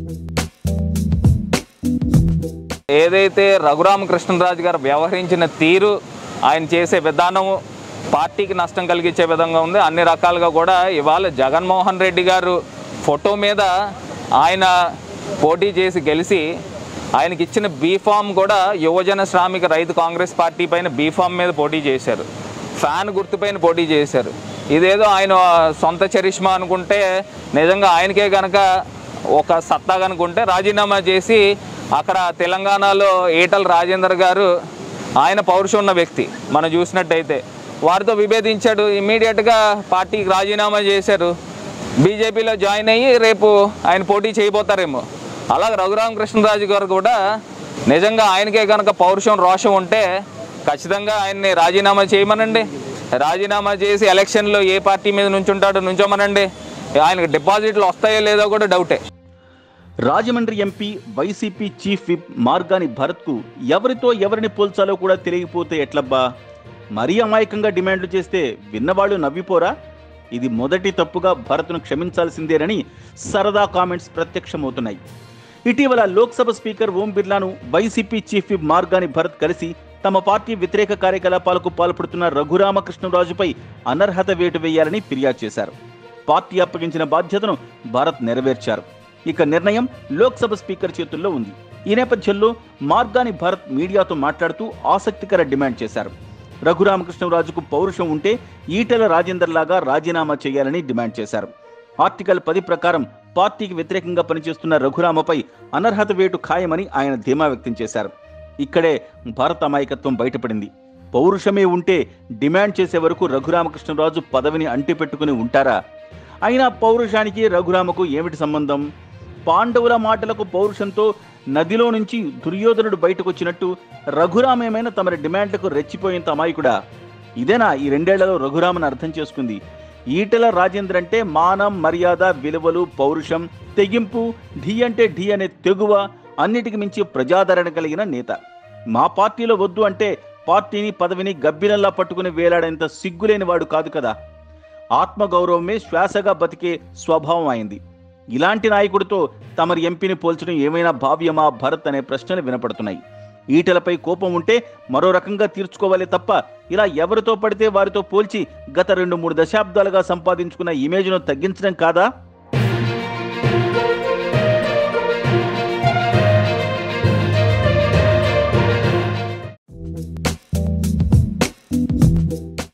ఏదైతే రఘురామకృష్ణరాజు గారు వ్యవహరించిన తీరు ఆయన చేసే విధానం పార్టీకి నష్టం కలిగించే విధంగా ఉంది అన్ని రకాలుగా కూడా ఇవాళ జగన్మోహన్ రెడ్డి గారు ఫోటో మీద ఆయన పోటీ చేసి గెలిచి ఆయనకి ఇచ్చిన బీఫామ్ కూడా యువజన శ్రామిక రైతు కాంగ్రెస్ పార్టీ పైన బీఫామ్ మీద పోటీ చేశారు ఫ్యాన్ గుర్తుపైన పోటీ చేశారు ఇదేదో ఆయన సొంత చరిష్మా అనుకుంటే నిజంగా ఆయనకే కనుక ఒక సత్తా కనుకుంటే రాజీనామా చేసి అక్కడ తెలంగాణలో ఈటల రాజేందర్ గారు ఆయన పౌరుషం ఉన్న వ్యక్తి మనం చూసినట్టయితే వారితో విభేదించాడు ఇమ్మీడియట్గా పార్టీకి రాజీనామా చేశారు బీజేపీలో జాయిన్ అయ్యి రేపు ఆయన పోటీ చేయబోతారేమో అలాగే రఘురామకృష్ణరాజు గారు కూడా నిజంగా ఆయనకే కనుక పౌరుషం రోషం ఉంటే ఖచ్చితంగా ఆయన్ని రాజీనామా చేయమనండి రాజీనామా చేసి ఎలక్షన్లో ఏ పార్టీ మీద నుంచుంటాడో నుంచోమనండి ఆయనకు డిపాజిట్లు వస్తాయో లేదో కూడా డౌటే Rajahmundry MP YCP chief whip Margani భరత్కు ఎవరితో ఎవరిని పోల్చాలో కూడా తెలియకపోతే ఎట్లబ్బా మరీ అమాయకంగా డిమాండ్లు చేస్తే విన్నవాళ్ళు నవ్విపోరా ఇది మొదటి తప్పుగా భరత్ను క్షమించాల్సిందేనని సరదా కామెంట్స్ ప్రత్యక్షమవుతున్నాయి ఇటీవల లోక్సభ స్పీకర్ ఓం బిర్లాను YCP chief whip Margani Bharat కలిసి తమ పార్టీ వ్యతిరేక కార్యకలాపాలకు పాల్పడుతున్న రఘురామకృష్ణరాజుపై అనర్హత వేటు వేయాలని ఫిర్యాదు చేశారు పార్టీ అప్పగించిన బాధ్యతను భారత్ నెరవేర్చారు ఇక నిర్ణయం లోక్సభ స్పీకర్ చేతుల్లో ఉంది ఈ నేపథ్యంలో మార్గాని భారత్ మీడియాతో మాట్లాడుతూ ఆసక్తికర డిమాండ్ చేశారు రఘురామకృష్ణరాజుకు పౌరుషం ఉంటే ఈటెల రాజేందర్ లాగా రాజీనామా చేయాలని డిమాండ్ చేశారు ఆర్టికల్ పది ప్రకారం పార్టీకి వ్యతిరేకంగా పనిచేస్తున్న రఘురామపై అనర్హత వేటు ఖాయమని ఆయన ధీమా వ్యక్తం చేశారు ఇక్కడే భారత అమాయకత్వం బయటపడింది పౌరుషమే ఉంటే డిమాండ్ చేసే వరకు రఘురామకృష్ణరాజు పదవిని అంటిపెట్టుకుని ఉంటారా అయినా పౌరుషానికి రఘురామకు ఏమిటి సంబంధం పాండవుల మాటలకు పౌరుషంతో నదిలో నుంచి దుర్యోధనుడు బయటకొచ్చినట్టు రఘురామేమైనా తమ డిమాండ్లకు రెచ్చిపోయేంత అమాయకుడా ఇదేనా ఈ రెండేళ్లలో రఘురామను అర్థం చేసుకుంది ఈటెల రాజేంద్ర అంటే మానం మర్యాద విలువలు పౌరుషం తెగింపు ఢీ అంటే ఢీ అనే తెగువ అన్నిటికి మించి ప్రజాదరణ కలిగిన నేత మా పార్టీలో వద్దు అంటే పార్టీని పదవిని గబ్బిలంలా పట్టుకుని వేలాడేంత సిగ్గులేని వాడు కాదు కదా ఆత్మగౌరవమే శ్వాసగా బతికే స్వభావం అయింది ఇలాంటి నాయకుడితో తమరి ఎంపీని పోల్చడం ఏమైనా భావ్యమా భరత్ అనే ప్రశ్నలు వినపడుతున్నాయి ఈటలపై కోపం ఉంటే మరో రకంగా తీర్చుకోవాలి తప్ప ఇలా ఎవరితో పడితే వారితో పోల్చి గత రెండు మూడు దశాబ్దాలుగా సంపాదించుకున్న ఇమేజ్ను తగ్గించడం కాదా